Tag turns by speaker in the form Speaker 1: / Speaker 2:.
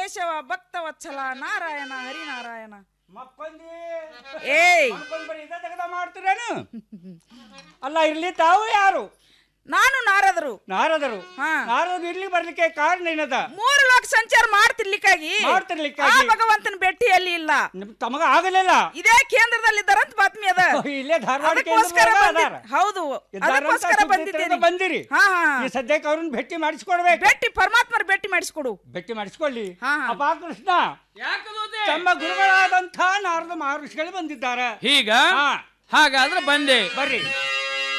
Speaker 1: ಕೇಶವ ಭಕ್ತ ವತ್ಸಲ ನಾರಾಯಣ ಹರಿನಾರಾಯಣ
Speaker 2: ಮಕ್ಕೊಂದಿ
Speaker 1: ಏಯ್
Speaker 2: ಮಕ್ಕೊಂದ್ ಬರೀ ಇದ ತೆಗ್ದ ಮಾಡ್ತೀರೇನು ಅಲ್ಲ ಇರ್ಲಿ ತಾವು ಯಾರು
Speaker 1: ನಾನು ನಾರದರು
Speaker 2: ನಾರದರು
Speaker 1: ಹಾ.
Speaker 2: ನಾರದರು ಇರ್ಲಿ ಬರ್ಲಿಕ್ಕೆ ಕಾರಣ ಏನದ
Speaker 1: ಮೂರು ಲೋಕ ಸಂಚಾರ ಮಾಡ್ತಿರ್ಲಿಕ್ಕಾಗಿ ಆ
Speaker 2: ಮಾಡ್ತಿರ್ಲಿಕ್ಕಾಗಿ
Speaker 1: ಭಗವಂತನ ಭೇಟಿ ಅಲ್ಲಿ ಇಲ್ಲ
Speaker 2: ನಿಮ್ ತಮಗ ಆಗಲಿಲ್ಲ
Speaker 1: ಇದೇ ಕೇಂದ್ರದಲ್ಲಿ ಇದ್ದಾರಂತ ಬಾತ್ಮಿ ಅದ
Speaker 2: ಇಲ್ಲೇ ಧಾರವಾಡ
Speaker 1: ಅದಕ್ಕೋಸ್ಕರ
Speaker 2: ಕೇಂದ್ರದಾಗ
Speaker 1: ಬಂದಿ-
Speaker 2: ಅದಾರ.
Speaker 1: ಹೌದು
Speaker 2: ಇದ್ದಾರಂತ
Speaker 1: ಅದಕ್ಕೋಸ್ಕರ
Speaker 2: ಸುದ್ದಿ
Speaker 1: ಬಂದಿದ್ದೇನೆ
Speaker 2: ತಿಳಿದು ಬಂದಿರಿ
Speaker 1: ಹಾ ಹಾ
Speaker 2: ಈ ಸದ್ಯಕ್ಕೆ ಅವ್ರನ್ನ ಭೇಟಿ ಮಾಡಿಸ್ಕೊಡ್ಬೇಕು
Speaker 1: ಭೇಟಿ ಪರಮಾತ್ಮರ ಭೇಟಿ ಮಾಡಿಸ್ಕೊಡು
Speaker 2: ಭೇಟಿ ಮಾಡಿಸ್ಕೊಳ್ಳಿ
Speaker 1: ಹಾ, ಹಾ.
Speaker 2: ಅಪ್ಪ ಕೃಷ್ಣ ತಮ್ಮ ಗುರುಗಳಾದಂಥ ನಾರದ ಮಹರ್ಷಿಗಳು ಬಂದಿದ್ದಾರೆ
Speaker 3: ಹೀಗ
Speaker 2: ಹಾ
Speaker 3: ಹಾಗಾದ್ರೆ ಬಂದೆ
Speaker 2: ಬರ್ರಿ